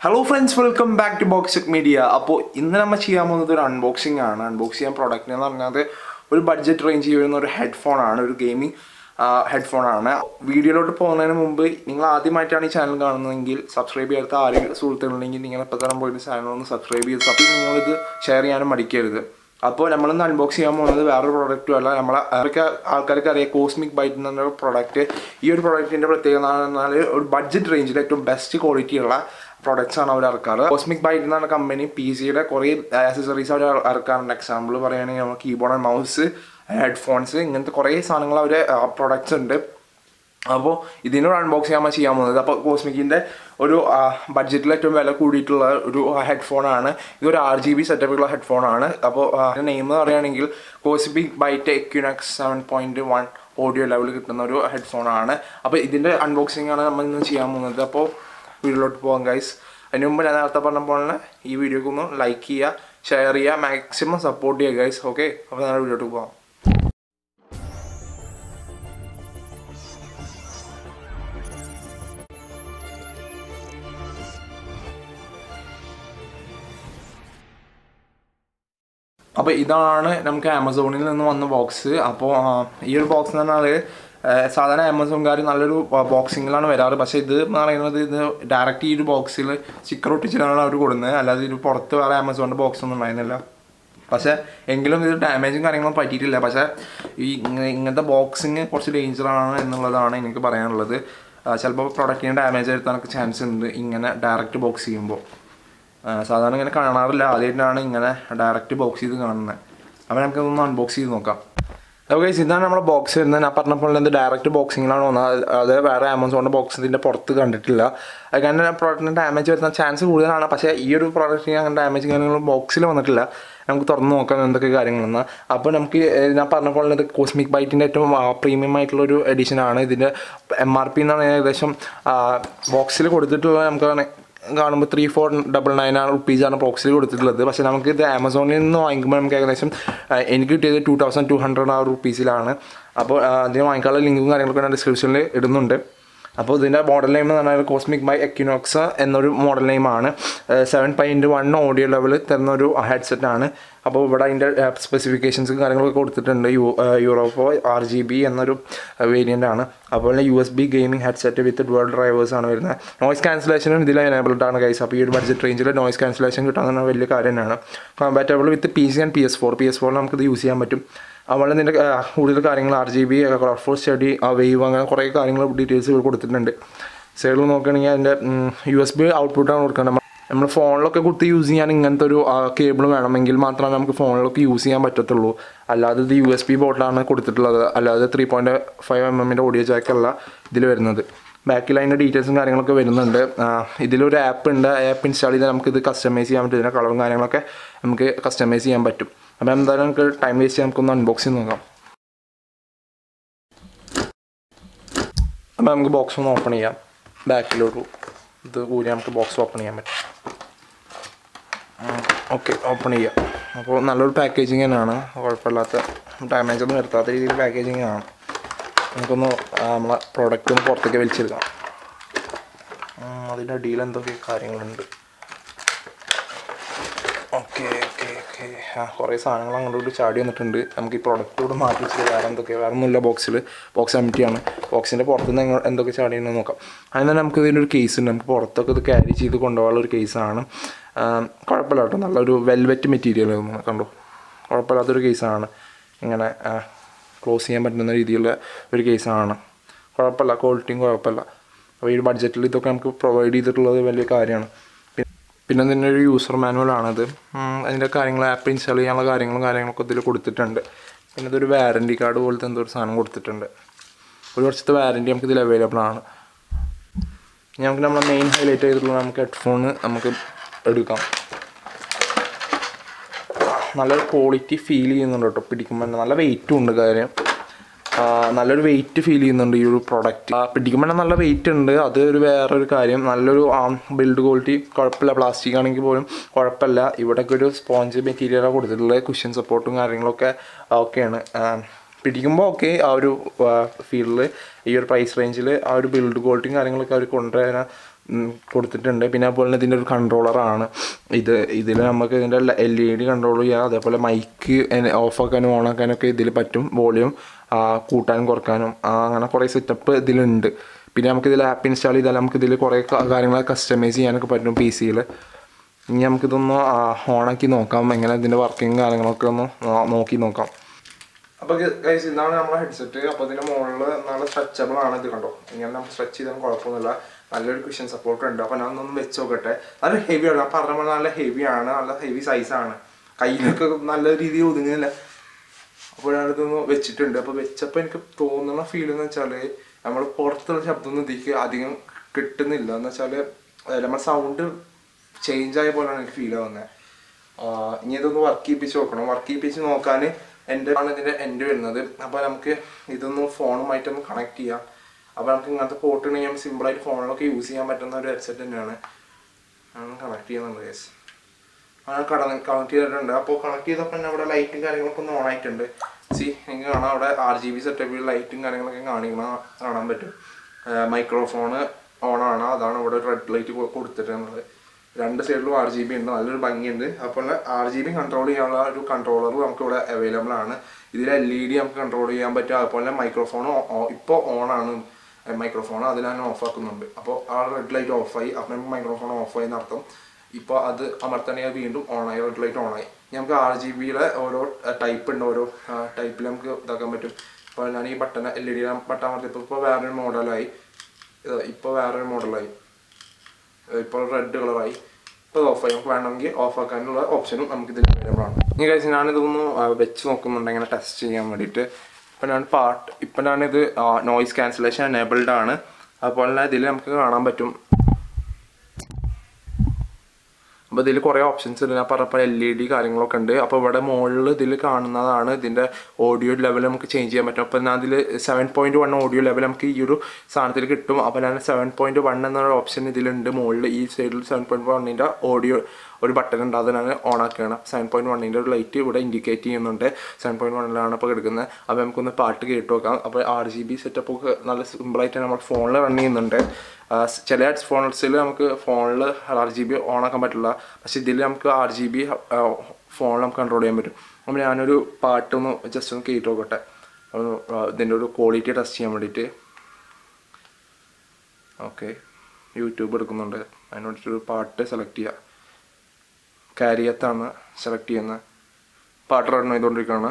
hello friends welcome back to box media അപ്പോൾ ഇന്ന് നമ്മൾ ചെയ്യാൻ പോകുന്നത് ഒരു അൺബോക്സിംഗ് ആണ് അൺബോക്സ് ചെയ്യാൻ പ്രോഡക്റ്റ് എന്ന് പറഞ്ഞത് ഒരു ബഡ്ജറ്റ് റേഞ്ച് വരുന്ന ഒരു ഹെഡ്ഫോൺ ആണ് ഒരു ഗെയിമിംഗ് ഹെഡ്ഫോൺ ആണ് വീഡിയോയിലോട്ട് പോകുന്നതിന് മുമ്പ് നിങ്ങൾ ആദ്യമായിട്ടാണ് ഈ ചാനൽ കാണുന്നതെങ്കിൽ സബ്സ്ക്രൈബ് ചെയ്യാത്ത ആരെങ്കിലും സുഹൃത്തുക്കളുണ്ടെങ്കിൽ നിങ്ങൾ ഇപ്പോൾ തന്നെ പോയിട്ട് ചാനൽ ഒന്ന് സബ്സ്ക്രൈബ് ചെയ്ത് അപ്പോൾ നിങ്ങളിത് ഷെയർ ചെയ്യാനും മടിക്കരുത് അപ്പോൾ നമ്മളിന്ന് അൺബോക്സ് ചെയ്യാൻ പോകുന്നത് വേറൊരു പ്രോഡക്റ്റും അല്ല നമ്മളെ അവർക്ക് ആൾക്കാർക്ക് അറിയാം കോസ്മിക് ബൈറ്റ് എന്ന പ്രോഡക്റ്റ് ഈ ഒരു പ്രോഡക്റ്റിൻ്റെ പ്രത്യേകത എന്ന് പറഞ്ഞാൽ ഒരു ബഡ്ജറ്റ് റേഞ്ചിൽ ഏറ്റവും ബെസ്റ്റ് ക്വാളിറ്റി ഉള്ള പ്രോഡക്റ്റ്സ് ആണ് അവർ ഇറക്കാറ് കോസ്മിക് ബൈറ്റ് എന്നാണ് കമ്പനി പി സിയുടെ കുറേ ആക്സസറീസ് അവർ ഇറക്കാറുണ്ട് എക്സാമ്പിൾ പറയുകയാണെങ്കിൽ നമ്മൾ കീബോർഡ് ആൻഡ് മൗസ് ഹെഡ്ഫോൺസ് ഇങ്ങനത്തെ കുറേ സാധനങ്ങൾ അവർ പ്രോഡക്റ്റ്സ് ഉണ്ട് അപ്പോൾ ഇതിനൊരു അൺബോക്സ് ചെയ്യാൻ ചെയ്യാൻ പോകുന്നത് അപ്പോൾ കോസ്മിക്കിൻ്റെ ഒരു ബഡ്ജറ്റിൽ ഏറ്റവും വില കൂടിയിട്ടുള്ള ഒരു ഹെഡ്ഫോൺ ആണ് ഇതൊരു ആർ ജി ബി സെറ്റപ്പിലുള്ള ഹെഡ്ഫോൺ ആണ് അപ്പോൾ നെയിം എന്ന് പറയുകയാണെങ്കിൽ Cosmic Byte Equinox seven point one audio level കിട്ടുന്ന ഒരു ഹെഡ്ഫോൺ ആണ് അപ്പോൾ ഇതിൻ്റെ അൺബോക്സിംഗ് ആണ് നമ്മൾ ഇന്ന് ചെയ്യാൻ പോകുന്നത് അപ്പോൾ വീഡിയോയിലോട്ട് പോകാം ഗൈസ് അതിന് മുമ്പ് ഞാൻ നേരത്തെ പറഞ്ഞ പോലെ ഈ വീഡിയോക്ക് ഒന്ന് ലൈക്ക് ചെയ്യുക ഷെയർ ചെയ്യുക മാക്സിമം സപ്പോർട്ട് ചെയ്യുക ഗൈസ് ഓക്കെ അപ്പോൾ ഞാൻ വീഡിയോട്ട് പോകാം അപ്പോൾ ഇതാണ് നമുക്ക് ആമസോണിൽ നിന്ന് വന്ന ബോക്സ് അപ്പോൾ ഈ ഒരു ബോക്സ് എന്ന് പറഞ്ഞാൽ സാധാരണ ആമസോൺകാർ നല്ലൊരു ബോക്സിങ്ങിലാണ് വരാറ് പക്ഷേ ഇത് എന്ന് പറയുന്നത് ഇത് ഡയറക്റ്റ് ഈ ഒരു ബോക്സിൽ സ്റ്റിക്കർ ഒട്ടിച്ചിട്ടാണ് അവർ കൊടുക്കുന്നത് അല്ലാതെ ഇത് പുറത്ത് വേറെ ആമസോണിൻ്റെ ബോക്സ് ഒന്നും ഉണ്ടായിരുന്നില്ല പക്ഷേ എങ്കിലും ഇത് ഡാമേജും കാര്യങ്ങളും പറ്റിയിട്ടില്ല പക്ഷേ ഈ ഇങ്ങനത്തെ ബോക്സിങ് കുറച്ച് ഡേഞ്ചറാണ് എന്നുള്ളതാണ് എനിക്ക് പറയാനുള്ളത് ചിലപ്പോൾ പ്രൊഡക്റ്റിന് ഡാമേജ് വരുത്താനൊക്കെ ചാൻസ് ഉണ്ട് ഇങ്ങനെ ഡയറക്റ്റ് ബോക്സ് ചെയ്യുമ്പോൾ സാധാരണ ഇങ്ങനെ കാണാറില്ല ആദ്യമായിട്ടാണ് ഇങ്ങനെ ഡയറക്റ്റ് ബോക്സ് ചെയ്ത് കാണുന്നത് അപ്പോൾ നമുക്കൊന്ന് അൺബോക്സ് ചെയ്ത് നോക്കാം ഓക്കെ ഇതാണ് നമ്മുടെ ബോക്സ് വരുന്നത് ഞാൻ പറഞ്ഞ പോലെ ഇത് ഡയറക്റ്റ് ബോക്സിങ്ങിലാണ് വന്നത് അത് വേറെ ആമസോണിൻ്റെ ബോക്സ് ഇതിൻ്റെ പുറത്ത് കണ്ടിട്ടില്ല അത് കാരണം പ്രോഡക്റ്റിന് ഡാമേജ് വരുന്ന ചാൻസ് കൂടുതലാണ് പക്ഷേ ഈ ഒരു പ്രോഡക്റ്റിന് അങ്ങനെ ഡാമേജ് കാര്യങ്ങളും ബോക്സിൽ വന്നിട്ടില്ല നമുക്ക് തുറന്ന് നോക്കാം എന്തൊക്കെ കാര്യങ്ങളെന്ന് അപ്പോൾ നമുക്ക് ഞാൻ പറഞ്ഞ പോലെ ഇത് കോസ്മിക് ബൈറ്റിൻ്റെ ഏറ്റവും പ്രീമിയം ആയിട്ടുള്ള ഒരു എഡിഷനാണ് ഇതിൻ്റെ എം ആർ പി എന്നാണ് ഏകദേശം ബോക്സിൽ കൊടുത്തിട്ടുള്ള നമുക്ക് കാണുമ്പോൾ ത്രീ ഫോർ ഡബിൾ നയൻ ആണ് റുപ്പീസാണ് ബോക്സിൽ കൊടുത്തിട്ടുള്ളത് പക്ഷേ നമുക്ക് ഇത് ആമസോണിൽ നിന്ന് വാങ്ങിക്കുമ്പോൾ നമുക്ക് ഏകദേശം എനിക്ക് കിട്ടിയത് ടു തൗസൻഡ് ടു ഹൺഡ്രഡ് ആ റുപ്പീസിലാണ് അപ്പോൾ അതിന് വാങ്ങിക്കാനുള്ള ലിങ്കും കാര്യങ്ങളൊക്കെ ഞാൻ ഡിസ്ക്രിപ്ഷനിൽ ഇടുന്നുണ്ട് അപ്പോൾ ഇതിൻ്റെ മോഡൽ നെയിം എന്ന് പറഞ്ഞാൽ കോസ്മിക് ബൈ എക്യുനോക്സ് എന്നൊരു മോഡൽ നെയിമാണ് seven point one audio level തരുന്ന ഒരു ഹെഡ്സെറ്റ് ആണ് അപ്പോൾ ഇവിടെ അതിൻ്റെ സ്പെസിഫിക്കേഷൻസും കാര്യങ്ങളൊക്കെ കൊടുത്തിട്ടുണ്ട് യു യൂറോപ്പോ ആർ ജി ബി എന്നൊരു വേരിയൻ്റ് ആണ് അതുപോലെ U S B gaming headset with dual drivers ആണ് വരുന്നത് നോയ്സ് ക്യാൻസലേഷനും ഇതിൽ എനേബിൾഡ് ആണ് കൈസ് അപ്പോൾ ഈ ഒരു ബഡ്ജറ്റ് റേഞ്ചിൽ നോയ്സ് ക്യാൻസലേഷൻ കിട്ടാൻ വലിയ കാര്യം തന്നെയാണ് compatible with P C and P S four P S ഫോറിൽ നമുക്കിത് യൂസ് ചെയ്യാൻ പറ്റും അതുപോലെ ഇതിൻ്റെ കൂടുതൽ കാര്യങ്ങൾ R G B for steady wave അങ്ങനെ കുറേ കാര്യങ്ങൾ ഡീറ്റെയിൽസ് കൊടുത്തിട്ടുണ്ട് സൈഡിൽ നോക്കുകയാണെങ്കിൽ അതിൻ്റെ യു എസ് ബി ഔട്ട്പുട്ടാണ് കൊടുക്കുന്നത് നമ്മൾ ഫോണിലൊക്കെ കുത്തി യൂസ് ചെയ്യാൻ ഇങ്ങനത്തെ ഒരു കേബിൾ വേണമെങ്കിൽ മാത്രമേ നമുക്ക് ഫോണിലൊക്കെ യൂസ് ചെയ്യാൻ പറ്റത്തുള്ളൂ അല്ലാതെ ഇത് യു എസ് ബി ബോട്ടിലാണ് കൊടുത്തിട്ടുള്ളത് അല്ലാതെ ത്രീ പോയിൻറ്റ് ഫൈവ് എം എമ്മിൻ്റെ ഓഡിയോ ജാക്കല്ല ഇതിൽ വരുന്നത് ബാക്കിൽ അതിൻ്റെ ഡീറ്റെയിൽസും കാര്യങ്ങളൊക്കെ വരുന്നുണ്ട് ഇതിലൊരു ആപ്പ് ഉണ്ട് ആ ആപ്പ് ഇൻസ്റ്റാൾ ചെയ്താൽ നമുക്ക് ഇത് കസ്റ്റമൈസ് ചെയ്യാൻ പറ്റും ഇതിൻ്റെ കളറും കാര്യങ്ങളൊക്കെ നമുക്ക് കസ്റ്റമൈസ് ചെയ്യാൻ പറ്റും അപ്പോൾ എന്തായാലും നമുക്ക് ടൈം വേസ്റ്റ് ചെയ്യാൻ നമുക്കൊന്ന് അൺബോക്സ് ചെയ്ത് നോക്കാം അപ്പോൾ നമുക്ക് ബോക്സ് ഒന്ന് ഓപ്പൺ ചെയ്യാം ബാക്കിലോട്ട് ഇത് കൂടി നമുക്ക് ബോക്സ് ഓപ്പൺ ചെയ്യാൻ പറ്റും ഓക്കെ ഓപ്പൺ ചെയ്യാം അപ്പോൾ നല്ലൊരു പാക്കേജിങ് തന്നെയാണ് കുഴപ്പമില്ലാത്ത ഡാമേജ് ഒന്നും വരുത്താത്ത രീതിയിൽ പാക്കേജിങ് ആണ് നമുക്കൊന്ന് നമ്മളെ പ്രോഡക്റ്റ് ഒന്ന് പുറത്തേക്ക് വലിച്ചെടുക്കാം അതിൻ്റെ അടിയിൽ എന്തൊക്കെ കാര്യങ്ങളുണ്ട് ഓക്കെ ഓക്കെ ഓക്കെ ആ കുറേ സാധനങ്ങൾ അങ്ങോട്ട് ചാടി വന്നിട്ടുണ്ട് നമുക്ക് ഈ പ്രോഡക്റ്റ് കൂടെ മാറ്റി വെച്ചിട്ട് വേറെ എന്തൊക്കെ വേറെ ഒന്നുമില്ല ബോക്സിൽ ബോക്സ് എം ആണ് ബോക്സിൻ്റെ പുറത്തുനിന്ന് എന്തൊക്കെ ചാടിയെന്ന് നോക്കാം അതിന് തന്നെ നമുക്ക് ഇതിൻ്റെ ഒരു കേസ് ഉണ്ട് നമുക്ക് പുറത്തൊക്കെ ഇത് ക്യാരി ചെയ്ത് കൊണ്ടുപോകാനുള്ള ഒരു കേസാണ് കുഴപ്പമില്ല കേട്ടോ നല്ലൊരു വെൽവെറ്റ് മെറ്റീരിയൽ കണ്ടോ കുഴപ്പമില്ലാത്തൊരു കേസാണ് ഇങ്ങനെ ക്ലോസ് ചെയ്യാൻ പറ്റുന്ന രീതിയിലുള്ള ഒരു കേസാണ് കുഴപ്പമില്ല ക്വാളിറ്റിയും കുഴപ്പമില്ല അപ്പോൾ ഈ ബഡ്ജറ്റിൽ ഇതൊക്കെ നമുക്ക് പ്രൊവൈഡ് ചെയ്തിട്ടുള്ളത് വലിയ കാര്യമാണ് പിന്നെ ഇതിൻ്റെ ഒരു യൂസർ മാനുവലാണത് അതിൻ്റെ കാര്യങ്ങൾ ആപ്പ് ഇൻസ്റ്റാൾ ചെയ്യാനുള്ള കാര്യങ്ങളും കാര്യങ്ങളൊക്കെ ഇതിൽ കൊടുത്തിട്ടുണ്ട് പിന്നെ ഇതൊരു വാറൻറ്റി കാർഡ് പോലത്തെ എന്തോ ഒരു സാധനം കൊടുത്തിട്ടുണ്ട് ഒരു വർഷത്തെ വാറൻറ്റി നമുക്ക് ഇതിൽ അവൈലബിൾ ആണ് നമുക്ക് നമ്മളെ മെയിൻ ഹൈലൈറ്റ് ചെയ്തിട്ടുള്ള നമുക്ക് ഹെഡ്ഫോൺ നമുക്ക് എടുക്കാം നല്ലൊരു ക്വാളിറ്റി ഫീൽ ചെയ്യുന്നുണ്ട് കേട്ടോ പിടിക്കുമ്പോൾ നല്ല വെയിറ്റും ഉണ്ട് കാര്യം നല്ലൊരു വെയിറ്റ് ഫീൽ ചെയ്യുന്നുണ്ട് ഈ ഒരു പ്രൊഡക്റ്റ് പിടിക്കുമ്പോൾ നല്ല വെയിറ്റ് ഉണ്ട് അത് ഒരു വേറൊരു കാര്യം നല്ലൊരു ബിൽഡ് ക്വാളിറ്റി കുഴപ്പമില്ല പ്ലാസ്റ്റിക് ആണെങ്കിൽ പോലും കുഴപ്പമില്ല ഇവിടെയൊക്കെ ഒരു സ്പോഞ്ച് മെറ്റീരിയലാണ് കൊടുത്തിട്ടുള്ളത് കുഷ്യൻ സപ്പോർട്ടും കാര്യങ്ങളൊക്കെ ഓക്കെയാണ് പിടിക്കുമ്പോൾ ഓക്കെ ആ ഒരു ഫീൽഡിൽ ഈ ഒരു പ്രൈസ് റേഞ്ചിൽ ആ ഒരു ബിൽഡ് ക്വാളിറ്റിയും കാര്യങ്ങളൊക്കെ അവർ കൊണ്ടുവരാൻ ഉം, കൊടുത്തിട്ടുണ്ട് പിന്നെ അതുപോലെ തന്നെ ഇതിൻ്റെ ഒരു കൺട്രോളറാണ് ഇത് ഇതിൽ നമുക്ക് ഇതിൻ്റെ എൽ ഇ ഡി കൺട്രോൾ ചെയ്യാം അതേപോലെ മൈക്ക് ഓഫ് ആക്കാനും ഓൺ ആക്കാനൊക്കെ ഇതിൽ പറ്റും വോളിയം കൂട്ടാനും കുറക്കാനും ആ, അങ്ങനെ കുറേ സെറ്റപ്പ് ഇതിലുണ്ട് പിന്നെ നമുക്ക് ഇതിൽ ആപ്പ് ഇൻസ്റ്റാൾ ചെയ്താൽ നമുക്ക് ഇതിൽ കുറേ കാര്യങ്ങൾ കസ്റ്റമൈസ് ചെയ്യാനൊക്കെ പറ്റും പി സിയിൽ ഇനി നമുക്കിതൊന്ന് ഓണാക്കി നോക്കാം എങ്ങനെ ഇതിൻ്റെ വർക്കിങ് കാര്യങ്ങളൊക്കെ ഒന്ന് നോ- നോക്കി നോക്കാം അപ്പോൾ ഗൈസ് ഇതാണ് നമ്മുടെ ഹെഡ്സെറ്റ് അപ്പോൾ ഇതിൻ്റെ മുകളിൽ നല്ല സ്ട്രെച്ചബിൾ ആണ് ഇത് കണ്ടോ ഇങ്ങനെ നമ്മൾ സ്ട്രെച്ച് ചെയ്താൽ കുഴപ്പമൊന്നുമില്ല നല്ലൊരു ക്വിഷൻ സപ്പോർട്ട് ഉണ്ട് അപ്പോൾ ഞാൻ ഒന്ന് വെച്ച് നോക്കട്ടെ നല്ല ഹെവി ആണ് ഞാൻ പറഞ്ഞ പോലെ നല്ല ഹെവി ആണ് നല്ല ഹെവി സൈസാണ് കയ്യിലൊക്കെ നല്ല രീതിയിൽ ഒതുങ്ങുന്നില്ല അപ്പോൾ ഞാനിതൊന്ന് വെച്ചിട്ടുണ്ട് അപ്പോൾ വെച്ചപ്പോൾ എനിക്ക് തോന്നുന്ന ഫീൽ എന്ന് വെച്ചാൽ നമ്മൾ പുറത്തുള്ള ശബ്ദമൊന്നും ഇതിക്ക് അധികം കിട്ടുന്നില്ല എന്ന് വെച്ചാൽ നമ്മൾ സൗണ്ട് ചേഞ്ച് ആയ പോലെയാണ് എനിക്ക് ഫീൽ ആവുന്നത് ഇനി ഇതൊന്ന് വർക്ക് ചെയ്യിപ്പിച്ച് നോക്കണം വർക്ക് ചെയ്യിപ്പിച്ച് നോക്കാൻ എൻ്റെ ആണ് ഇതിൻ്റെ എൻ്റെ വരുന്നത് അപ്പോൾ നമുക്ക് ഇതൊന്ന് ഫോണുമായിട്ടൊന്ന് കണക്ട് ചെയ്യാം അപ്പോൾ നമുക്ക് ഇങ്ങനത്തെ പോർട്ട് ഉണ്ടെങ്കിൽ സിമ്പിളായിട്ട് ഫോണിലൊക്കെ യൂസ് ചെയ്യാൻ പറ്റുന്ന ഒരു ഹെഡ്സെറ്റ് തന്നെയാണ് കണക്ട് ചെയ്യുന്നുണ്ട് കേസ് അങ്ങനെ കടന്ന് കണക്ട് ചെയ്തിട്ടുണ്ട് അപ്പോൾ കണക്ട് ചെയ്തപ്പോൾ തന്നെ അവിടെ ലൈറ്റും കാര്യങ്ങളൊക്കെ ഒന്ന് ഓൺ ആയിട്ടുണ്ട് സി നിങ്ങൾക്ക് കാണാം അവിടെ ആർ ജി ബി സെറ്റപ്പിൽ ലൈറ്റും കാര്യങ്ങളൊക്കെ കാണിക്കണം കാണാൻ പറ്റും മൈക്രോഫോണ് ഓൺ ആണ് അതാണ് ഇവിടെ റെഡ് ലൈറ്റ് കൊടുത്തിട്ടുള്ളത് രണ്ട് സൈഡിലും ആർ ജി ബി ഉണ്ട് നല്ലൊരു ഭംഗിയുണ്ട് അപ്പോൾ ആർ ജി ബി കൺട്രോൾ ചെയ്യാനുള്ള ഒരു കൺട്രോളർ നമുക്ക് ഇവിടെ അവൈലബിൾ ആണ് ഇതിൽ എൽ ഇ ഡി നമുക്ക് കൺട്രോൾ ചെയ്യാൻ പറ്റും അതുപോലെ മൈക്രോഫോൺ ഇപ്പോൾ ഓൺ ആണ് മൈക്രോഫോൺ അതിൽ ഞാൻ ഓഫ് ആക്കുന്നുണ്ട് അപ്പോൾ ആ റെഡ് ലൈറ്റ് ഓഫായി അപ്പോൾ നമുക്ക് മൈക്രോഫോൺ ഓഫായി എന്നർത്ഥം ഇപ്പോൾ അത് അമർത്തണെങ്കിൽ വീണ്ടും ഓണായി റെഡ് ലൈറ്റ് ഓണായി നമുക്ക് ആർ ജി ബിയുടെ ഓരോ ടൈപ്പ് ഉണ്ട് ഓരോ ടൈപ്പിൽ നമുക്ക് ഇതാക്കാൻ പറ്റും ഇപ്പോൾ ഞാൻ ഈ button L E D button അമർത്തിയപ്പോൾ ഇപ്പോൾ വേറൊരു മോഡലായി ഇപ്പോൾ വേറൊരു മോഡലായി ഇപ്പോൾ റെഡ് കളറായി ഇപ്പോൾ ഓഫായി നമുക്ക് വേണമെങ്കിൽ ഓഫ് ആക്കാനുള്ള ഓപ്ഷനും നമുക്ക് ഇതിൽ അവൈലബിൾ ആണ് ഇനി കഴിച്ച് ഞാനിതൊന്ന് ആ, വെച്ച് നോക്കുന്നുണ്ട് ഇങ്ങനെ ടെസ്റ്റ് ചെയ്യാൻ വേണ്ടിയിട്ട് ഇപ്പം ഞാൻ പാട്ട് ഇപ്പം ഞാനിത് നോയിസ് ക്യാൻസലേഷൻ എനേബിൾഡ് ആണ് അതുപോലെ തന്നെ ഇതിൽ നമുക്ക് കാണാൻ പറ്റും അപ്പോൾ ഇതിൽ കുറേ ഓപ്ഷൻസ് ഉണ്ട് ഞാൻ പറഞ്ഞപ്പോൾ എൽ ഇ ഡി കാര്യങ്ങളൊക്കെ ഉണ്ട് അപ്പോൾ ഇവിടെ മുകളിൽ ഇതിൽ കാണുന്നതാണ് ഇതിൻ്റെ ഓഡിയോ ലെവൽ നമുക്ക് ചേഞ്ച് ചെയ്യാൻ പറ്റും അപ്പോൾ ഞാൻ ഇതിൽ seven point one audio level നമുക്ക് ഈ ഒരു സാധനത്തിൽ കിട്ടും അപ്പോൾ ഞാൻ സെവൻ പോയിൻറ്റ് വൺ എന്നൊരു ഓപ്ഷൻ ഇതിലുണ്ട് മുകളിൽ ഈ സൈഡിൽ സെവൻ പോയിൻറ്റ് വണ്ണിൻ്റെ ഓഡിയോ ഒരു ബട്ടൺ ഉണ്ട് അത് ഞാൻ ഓൺ ആക്കുകയാണ് സെവൻ പോയിൻറ്റ് വണ്ണിൻ്റെ ഒരു ലൈറ്റ് ഇവിടെ ഇൻഡിക്കേറ്റ് ചെയ്യുന്നുണ്ട് സെവൻ പോയിൻറ്റ് വണ്ണിലാണ് ഇപ്പോൾ കിടക്കുന്നത് അപ്പോൾ നമുക്കൊന്ന് പാട്ട് കേട്ട് നോക്കാം അപ്പോൾ ആർ ജി ബി സെറ്റപ്പ് ഒക്കെ നല്ല സിമ്പിളായിട്ട് നമ്മൾ ഫോണിൽ റൺ ചെയ്യുന്നുണ്ട് ആ, സ് ചില ഹെഡ് ഫോൺസിൽ നമുക്ക് ഫോണിൽ ആർ ജി ബി ഓൺ ആക്കാൻ പറ്റില്ല പക്ഷെ ഇതിൽ നമുക്ക് ആർ ജി ബി ഫോണിൽ നമുക്ക് കൺട്രോൾ ചെയ്യാൻ പറ്റും അപ്പോൾ ഞാനൊരു പാട്ടൊന്ന് ജസ്റ്റ് ഒന്ന് കേട്ട് നോക്കട്ടെ ഒന്ന്, ആ, ഇതിൻ്റെ ഒരു ക്വാളിറ്റി ടെസ്റ്റ് ചെയ്യാൻ വേണ്ടിയിട്ട് ഓക്കെ യൂട്യൂബ് എടുക്കുന്നുണ്ട് അതിന് വേണ്ടിയിട്ടൊരു പാട്ട് സെലക്ട് ചെയ്യുക കാരിയത്താണ് സെലക്ട് ചെയ്യുന്നത് പാട്ട് റൺ ചെയ്തുകൊണ്ടിരിക്കുകയാണ്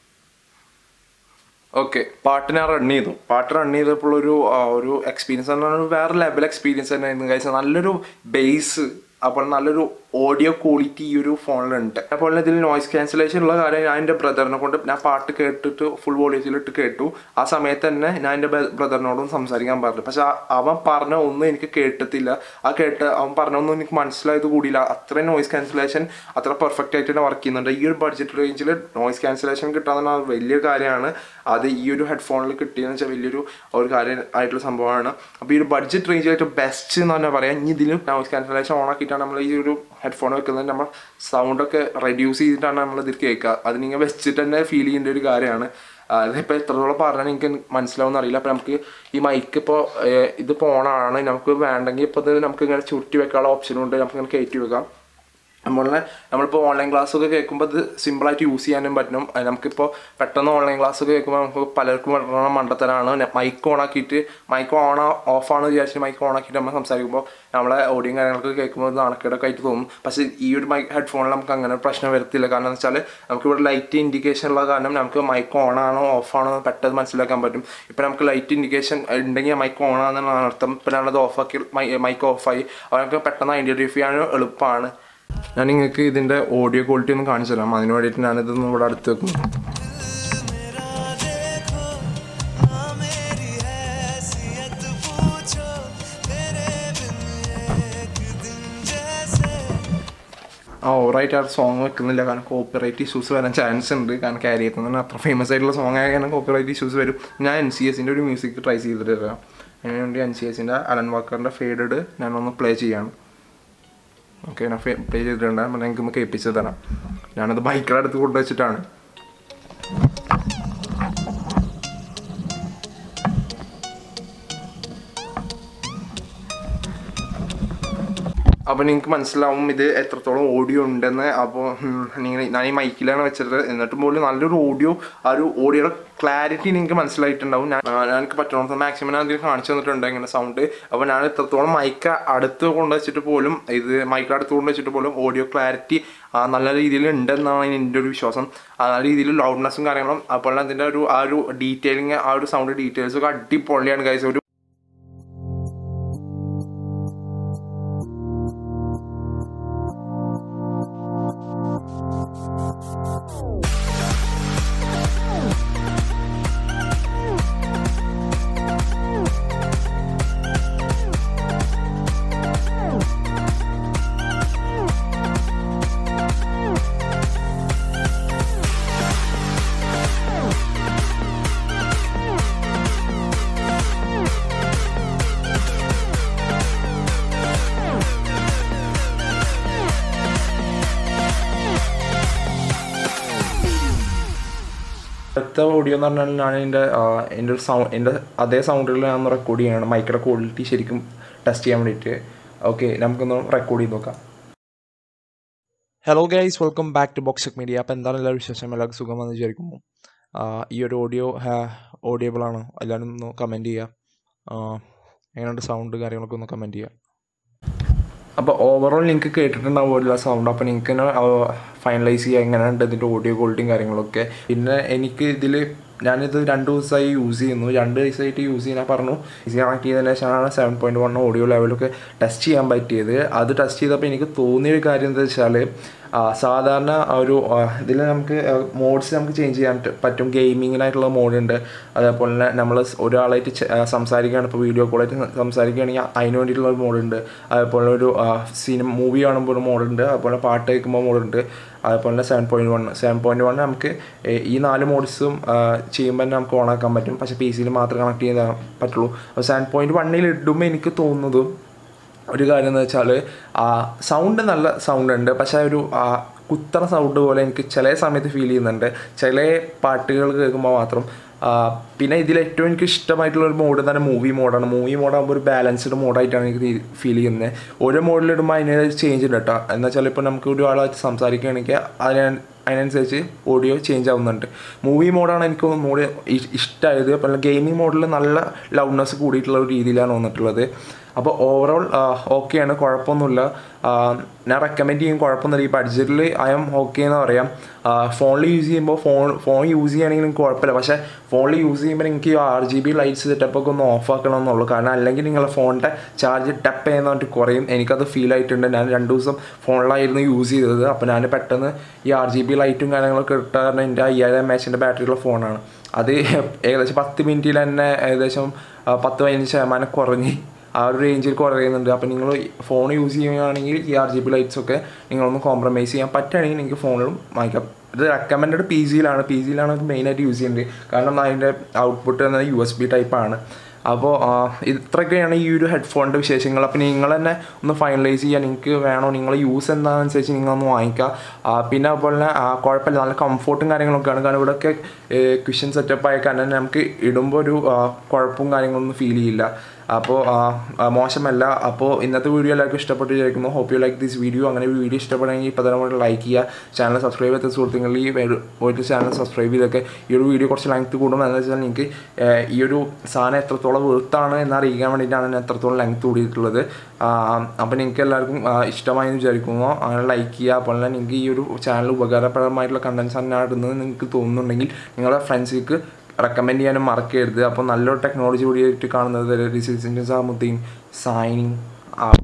ഓക്കെ പാട്ട് ഞാൻ റൺ ചെയ്തു പാട്ട് റൺ ചെയ്തപ്പോൾ ഒരു ആ, ഒരു എക്സ്പീരിയൻസ് എന്ന് പറഞ്ഞാൽ വേറെ ലെവൽ എക്സ്പീരിയൻസ് തന്നെയായിരുന്നു കഴിച്ചാൽ നല്ലൊരു ബേസ് അപ്പോൾ നല്ലൊരു ഓഡിയോ ക്വാളിറ്റി ഈ ഒരു ഫോണിലുണ്ട് അതുപോലെ ഇതിൽ നോയിസ് ക്യാൻസലേഷൻ ഉള്ള കാര്യം ഞാൻ എൻ്റെ ബ്രദറിനെ കൊണ്ട് ഞാൻ പാട്ട് കേട്ടിട്ട് ഫുൾ വോളിയത്തിലിട്ട് കേട്ടു ആ സമയത്ത് തന്നെ ഞാൻ എൻ്റെ ബ്രദറിനോടും സംസാരിക്കാൻ പറഞ്ഞു പക്ഷെ ആ- അവൻ പറഞ്ഞ ഒന്നും എനിക്ക് കേട്ടിട്ടില്ല ആ കേട്ട് അവൻ പറഞ്ഞൊന്നും എനിക്ക് മനസ്സിലായത് കൂടിയില്ല അത്രയും നോയിസ് ക്യാൻസലേഷൻ അത്ര പെർഫെക്റ്റ് ആയിട്ട് തന്നെ വർക്ക് ചെയ്യുന്നുണ്ട് ഈ ഒരു ബഡ്ജറ്റ് റേഞ്ചിൽ നോയിസ് ക്യാൻസലേഷൻ കിട്ടാന്ന് പറഞ്ഞാൽ വലിയ കാര്യമാണ് അത് ഈ ഒരു ഹെഡ്ഫോണിൽ കിട്ടിയെന്ന് വെച്ചാൽ വലിയൊരു ഒരു കാര്യം ആയിട്ടുള്ള സംഭവമാണ് അപ്പോൾ ഈ ഒരു ബഡ്ജറ്റ് റേഞ്ചിലായിട്ട് ബെസ്റ്റ് എന്ന് പറഞ്ഞാൽ പറയാം ഇനി ഇതിലും നോയിസ് ക്യാൻസലേഷൻ ഓൺ ആക്കിയിട്ടാണ് നമ്മൾ ഈ ഒരു ഹെഡ്ഫോൺ വെക്കുന്നത് നമ്മൾ സൗണ്ടൊക്കെ റെഡ്യൂസ് ചെയ്തിട്ടാണ് നമ്മൾ ഇതിൽ കേൾക്കുക അത് നിങ്ങൾ വെച്ചിട്ട് തന്നെ ഫീൽ ചെയ്യേണ്ട ഒരു കാര്യമാണ് അതിപ്പോൾ എത്രത്തോളം പറഞ്ഞാൽ എനിക്ക് മനസ്സിലാവുമെന്ന് അറിയില്ല അപ്പോൾ നമുക്ക് ഈ മൈക്ക് ഇപ്പോൾ ഇതിപ്പോൾ ഓണാണ് നമുക്ക് വേണ്ടെങ്കിൽ ഇപ്പോൾ ഇത് നമുക്ക് ഇങ്ങനെ ചുരുട്ടി വെക്കാനുള്ള ഓപ്ഷനും ഉണ്ട് നമുക്ക് ഇങ്ങനെ കയറ്റി വെക്കാം നമ്മളെ നമ്മളിപ്പോൾ ഓൺലൈൻ ക്ലാസ്സൊക്കെ കേൾക്കുമ്പോൾ ഇത് സിമ്പിളായിട്ട് യൂസ് ചെയ്യാനും പറ്റും അത് നമുക്കിപ്പോൾ പെട്ടെന്ന് ഓൺലൈൻ ക്ലാസ്സൊക്കെ കേൾക്കുമ്പോൾ നമുക്ക് പലർക്കും പറഞ്ഞ മണ്ടത്തരാണ് മൈക്ക് ഓൺ ആക്കിയിട്ട് മൈക്ക് ഓൺ ഓഫ് ആണ് വിചാരിച്ചിട്ട് മൈക്ക് ഓൺ ആക്കിയിട്ട് നമ്മൾ സംസാരിക്കുമ്പോൾ നമ്മളെ ഓഡിയോ കാര്യങ്ങളൊക്കെ കേൾക്കുമ്പോൾ ഇത് നാണക്കേടൊക്കെ ആയിട്ട് തോന്നും പക്ഷേ ഈ ഒരു മൈക്ക് ഹെഡ്ഫോണിൽ നമുക്ക് അങ്ങനെ പ്രശ്നം വരത്തില്ല കാരണം എന്ന് വെച്ചാൽ നമുക്കിവിടെ ലൈറ്റ് ഇൻഡിക്കേഷൻ ഉള്ള കാരണം നമുക്ക് മൈക്ക് ഓൺ ആണോ ഓഫ് ആണോ എന്ന് പെട്ടെന്ന് മനസ്സിലാക്കാൻ പറ്റും ഇപ്പം നമുക്ക് ലൈറ്റ് ഇൻഡിക്കേഷൻ ഉണ്ടെങ്കിൽ മൈക്ക് ഓൺ ആണെന്നാണ് അർത്ഥം ഇപ്പം ഞാനത് ഓഫാക്കി മൈക്ക് ഓഫായി അപ്പോൾ നമുക്ക് പെട്ടെന്ന് ഐഡൻറ്റിഫൈ ചെയ്യാൻ എളുപ്പമാണ് ഞാൻ നിങ്ങൾക്ക് ഇതിൻ്റെ ഓഡിയോ ക്വാളിറ്റി ഒന്ന് കാണിച്ചു തരാം അതിന് വേണ്ടിയിട്ട് ഞാനിതൊന്ന് ഇവിടെ അടുത്ത് വെക്കുന്നു मेरा देखो हाँ मेरी हैसियत पूछो तेरे बिन एक दिन जैसे ആ ഓവറായിട്ട് ആ സോങ് വെക്കുന്നില്ല കാരണം കോപ്പിറൈറ്റ് ഇഷ്യൂസ് വരാൻ ചാൻസ് ഉണ്ട് കാരണം ക്യാരി ചെയ്യുന്നതിന് അത്ര ഫേമസ് ആയിട്ടുള്ള സോങ് ആയ കാരണം കോപ്പിറൈറ്റ് ഇഷ്യൂസ് വരും ഞാൻ എൻ സി എസിൻ്റെ ഒരു മ്യൂസിക് ട്രൈ ചെയ്തിട്ട് തരാം അതിന് വേണ്ടി എൻ സി എസിൻ്റെ അലൻ വാക്കറിൻ്റെ ഫേഡഡ് ഞാനൊന്ന് പ്ലേ ചെയ്യാണ് ഓക്കെ ഞാൻ പ്ലേ ചെയ്തിട്ടുണ്ട് അപ്പം എനിക്കൊന്ന് കേൾപ്പിച്ച് തരാം ഞാനത് ബൈക്കിൻ്റെ അടുത്ത് കൊണ്ടുവച്ചിട്ടാണ് അപ്പോൾ നിങ്ങൾക്ക് മനസ്സിലാവും ഇത് എത്രത്തോളം ഓഡിയോ ഉണ്ടെന്ന് അപ്പോൾ നിങ്ങൾ ഞാൻ ഈ മൈക്കിലാണ് വെച്ചത് എന്നിട്ട് പോലും നല്ലൊരു ഓഡിയോ ആ ഒരു ഓഡിയോയുടെ ക്ലാരിറ്റി നിങ്ങൾക്ക് മനസ്സിലായിട്ടുണ്ടാവും ഞാൻ ആ, എനിക്ക് പറ്റുന്ന മാക്സിമം ഞാൻ അതിൽ കാണിച്ചു തന്നിട്ടുണ്ട് ഇങ്ങനെ സൗണ്ട് അപ്പോൾ ഞാൻ എത്രത്തോളം മൈക്ക് അടുത്ത് കൊണ്ട് വെച്ചിട്ട് പോലും ഇത് മൈക്ക് അടുത്ത് കൊണ്ട് വെച്ചിട്ട് പോലും ഓഡിയോ ക്ലാരിറ്റി നല്ല രീതിയിൽ ഉണ്ടെന്നാണ് എൻ്റെ ഒരു വിശ്വാസം ആ രീതിയിൽ ലൗഡ്നെസ്സും കാര്യങ്ങളും അപ്പോൾ അതിൻ്റെ ഒരു ആ ഒരു ഡീറ്റെയിലിങ് ആ ഒരു സൗണ്ട് ഡീറ്റെയിൽസ് ഒക്കെ അടിപൊളിയാണ് ഗൈസ് ഒരു അടുത്ത ഓഡിയോ എന്ന് പറഞ്ഞാൽ ഞാൻ എൻ്റെ എൻ്റെ ഒരു സൗണ്ട് എൻ്റെ അതേ സൗണ്ടിൽ ഞാൻ റെക്കോർഡ് ചെയ്യണം മൈക്കിൻ്റെ ക്വാളിറ്റി ശരിക്കും ടെസ്റ്റ് ചെയ്യാൻ വേണ്ടിയിട്ട് ഓക്കെ നമുക്കൊന്ന് റെക്കോർഡ് ചെയ്ത് നോക്കാം hello guys welcome back to box media അപ്പോൾ എന്താണ് എല്ലാവരും വിശേഷം എല്ലാവർക്കും സുഖമെന്ന് വിചാരിക്കുന്നു ആഹ് ഈ ഒരു ഓഡിയോ ഓഡിയബിൾ ആണോ എല്ലാവരും ഒന്ന് കമൻറ്റ് ചെയ്യുക ആഹ് എങ്ങനെയുണ്ട് സൗണ്ട് കാര്യങ്ങളൊക്കെ ഒന്ന് കമൻറ്റ് ചെയ്യുക അപ്പോൾ ഓവറോൾ നിങ്ങൾക്ക് കേട്ടിട്ടുണ്ടാവില്ല സൗണ്ട് അപ്പോൾ നിങ്ങൾക്ക് ഫൈനലൈസ് ചെയ്യുക എങ്ങനെയുണ്ട് ഇതിൻ്റെ ഓഡിയോ ക്വാളിറ്റിയും കാര്യങ്ങളൊക്കെ പിന്നെ എനിക്ക് ഇതിൽ ഞാനിത് രണ്ട് ദിവസമായി യൂസ് ചെയ്യുന്നു രണ്ട് ദിവസമായിട്ട് യൂസ് ചെയ്യാൻ പറഞ്ഞു ഈസി കണക്ട് ചെയ്തതിന് ശേഷമാണ് സെവൻ പോയിൻറ്റ് വൺ ഓഡിയോ ലെവലൊക്കെ ടെസ്റ്റ് ചെയ്യാൻ പറ്റിയത് അത് ടെസ്റ്റ് ചെയ്തപ്പോൾ എനിക്ക് തോന്നിയൊരു കാര്യം എന്താ വെച്ചാൽ ആ, സാധാരണ ആ ഒരു ഇതിൽ നമുക്ക് മോഡ്സ് നമുക്ക് ചേഞ്ച് ചെയ്യാൻ പറ്റും- പറ്റും ഗെയിമിങ്ങിനായിട്ടുള്ള മോഡുണ്ട് അതേപോലെ തന്നെ നമ്മൾ ഒരാളായിട്ട് ചെ- ആ, സംസാരിക്കുകയാണ് ഇപ്പോൾ വീഡിയോ കോളായിട്ട് സംസാരിക്കുകയാണെങ്കിൽ അതിന് വേണ്ടിയിട്ടുള്ള ഒരു മോഡുണ്ട് അതേപോലെ ഒരു സിനിമ മൂവി കാണുമ്പോൾ ഒരു മോഡുണ്ട് അതുപോലെ പാട്ട് കേൾക്കുമ്പോൾ മോഡുണ്ട് അതേപോലെ തന്നെ seven point one seven point one നമുക്ക് ഏ, ഈ നാല് മോഡ്സും ചെയ്യുമ്പോൾ തന്നെ നമുക്ക് ഓണാക്കാൻ പറ്റും പക്ഷേ പി സിയിൽ മാത്രമേ കണക്ട് ചെയ്യാൻ പറ്റുള്ളൂ അപ്പോൾ സെവൻ പോയിൻറ്റ് വണ്ണിൽ ഇടുമ്പോൾ എനിക്ക് തോന്നുന്നതും ഒരു കാര്യം എന്ന് വെച്ചാൽ സൗണ്ട് നല്ല സൗണ്ട് ഉണ്ട് പക്ഷേ ഒരു ആ, കുത്തണ സൗണ്ട് പോലെ എനിക്ക് ചില സമയത്ത് ഫീൽ ചെയ്യുന്നുണ്ട് ചില പാട്ടുകൾ കേൾക്കുമ്പോൾ മാത്രം ആ, പിന്നെ ഇതിൽ ഏറ്റവും എനിക്ക് ഇഷ്ടമായിട്ടുള്ള ഒരു മോഡ് തന്നെ മൂവി മോഡാണ് മൂവി മോഡാകുമ്പോൾ ഒരു ബാലൻസ്ഡ് മോഡായിട്ടാണ് എനിക്ക് ഫീൽ ചെയ്യുന്നത് ഓരോ മോഡിലിടുമ്പോൾ അതിന് ചേഞ്ച് ഉണ്ട് കേട്ടോ എന്ന് വെച്ചാൽ ഇപ്പോൾ നമുക്ക് ഒരാളായിട്ട് സംസാരിക്കുകയാണെങ്കിൽ അതിന് അതിനനുസരിച്ച് ഓഡിയോ ചേഞ്ച് ആവുന്നുണ്ട് മൂവി മോഡാണ് എനിക്ക് മോഡ് ഇഷ്ടമായത് അപ്പോൾ ഗെയിമിംഗ് മോഡിൽ നല്ല ലൗഡ്നെസ് കൂടിയിട്ടുള്ള ഒരു രീതിയിലാണ് വന്നിട്ടുള്ളത് അപ്പോൾ ഓവറോൾ ഓക്കെയാണ് കുഴപ്പമൊന്നുമില്ല ആ, ഞാൻ റെക്കമെൻഡ് ചെയ്യും കുഴപ്പമൊന്നുമില്ല ഈ ബഡ്ജറ്റിൽ ഐ എം ഓക്കെ എന്ന് പറയാം ഫോണിൽ യൂസ് ചെയ്യുമ്പോൾ ഫോൺ ഫോൺ യൂസ് ചെയ്യുകയാണെങ്കിൽ എനിക്ക് കുഴപ്പമില്ല പക്ഷേ ഫോണിൽ യൂസ് ചെയ്യുമ്പോൾ എനിക്ക് ആർ ജി ബി ലൈറ്റ്സ് സെറ്റപ്പൊക്കെ ഒന്ന് ഓഫ് ആക്കണം എന്നുള്ളൂ കാരണം അല്ലെങ്കിൽ നിങ്ങളുടെ ഫോണിൻ്റെ ചാർജ് ടപ്പ് ചെയ്യുന്നതായിട്ട് കുറയും എനിക്കത് ഫീൽ ആയിട്ടുണ്ട് ഞാൻ രണ്ട് ദിവസം ഫോണിലായിരുന്നു യൂസ് ചെയ്തത് അപ്പോൾ ഞാൻ പെട്ടെന്ന് ഈ ആർ ജി ബി ലൈറ്റും കാര്യങ്ങളൊക്കെ ഇട്ട കാരണം എൻ്റെ അയ്യായിരം എം എച്ചിൻ്റെ ബാറ്ററിയുള്ള ഫോണാണ് അത് ഏകദേശം പത്ത് മിനിറ്റിൽ തന്നെ ഏകദേശം ആ, പത്ത് പതിനഞ്ച് ശതമാനം കുറഞ്ഞ് ആ ഒരു റേഞ്ചിൽ കുറയുന്നുണ്ട് അപ്പോൾ നിങ്ങൾ ഫോൺ യൂസ് ചെയ്യുകയാണെങ്കിൽ ഈ ആർ ജി ബി ലൈറ്റ്സ് ഒക്കെ നിങ്ങളൊന്ന് കോംപ്രമൈസ് ചെയ്യാൻ പറ്റുകയാണെങ്കിൽ നിങ്ങൾക്ക് ഫോണിലും വാങ്ങിക്കാം ഇത് റെക്കമെൻഡഡ് പി ജിയിലാണ് പി ജിയിലാണ് മെയിനായിട്ട് യൂസ് ചെയ്യുന്നത് കാരണം അതിൻ്റെ ഔട്ട്പുട്ട് എന്നത് യു എസ് ബി ടൈപ്പാണ് അപ്പോൾ ഇത്രയൊക്കെയാണ് ഈ ഒരു ഹെഡ്ഫോണിൻ്റെ വിശേഷങ്ങൾ അപ്പോൾ നിങ്ങൾ തന്നെ ഒന്ന് ഫൈനലൈസ് ചെയ്യുക നിങ്ങൾക്ക് വേണോ നിങ്ങൾ യൂസ് എന്താണെന്നനുസരിച്ച് നിങ്ങളൊന്ന് വാങ്ങിക്കുക ആ, പിന്നെ അതുപോലെ തന്നെ ആ, കുഴപ്പമില്ല നല്ല കംഫോർട്ടും കാര്യങ്ങളൊക്കെയാണ് കാരണം ഇവിടെയൊക്കെ ക്വിഷൻ സെറ്റപ്പ് ആയ കാരണം നമുക്ക് ഇടുമ്പോൾ ഒരു ആ, കുഴപ്പവും കാര്യങ്ങളൊന്നും ഫീൽ ചെയ്യില്ല അപ്പോൾ മോശമല്ല അപ്പോൾ ഇന്നത്തെ വീഡിയോ എല്ലാവർക്കും ഇഷ്ടപ്പെട്ട് വിചാരിക്കുന്നു hope you like this video അങ്ങനെ ഒരു വീഡിയോ ഇഷ്ടപ്പെടുകയാണെങ്കിൽ ഇപ്പോൾ തന്നെ ലൈക്ക് ചെയ്യുക ചാനൽ സബ്സ്ക്രൈബ് ചെയ്ത സുഹൃത്തുക്കളിൽ ഈ വരു- ഒരു ചാനൽ സബ്സ്ക്രൈബ് ചെയ്തൊക്കെ ഈ ഒരു വീഡിയോ കുറച്ച് ലെങ്ത് കൂടും എന്ന് വെച്ചാൽ നിങ്ങൾക്ക് ഏഹ്, ഈ ഒരു സാധനം എത്രത്തോളം വെറുത്താണ് എന്ന് അറിയിക്കാൻ വേണ്ടിയിട്ടാണ് ഞാൻ എത്രത്തോളം ലെങ്ത് കൂടിയിട്ടുള്ളത് അപ്പോൾ നിങ്ങൾക്ക് എല്ലാവർക്കും ആ, ഇഷ്ടമായി എന്ന് വിചാരിക്കുന്നു അങ്ങനെ ലൈക്ക് ചെയ്യുക അപ്പോൾ തന്നെ നിങ്ങൾക്ക് ഈ ഒരു ചാനൽ ഉപകാരപ്രദമായിട്ടുള്ള കണ്ടൻസ് ആണ് ഇടുന്നത് നിങ്ങൾക്ക് തോന്നുന്നുണ്ടെങ്കിൽ നിങ്ങളുടെ ഫ്രണ്ട്സിലേക്ക് റെക്കമെൻഡ് ചെയ്യാനും മറക്കരുത് അപ്പോൾ നല്ലൊരു ടെക്നോളജി കൂടിയായിട്ട് കാണുന്നത് ദിസ് ഇസ് സാമുദ്ദീൻ സൈനിങ് ആ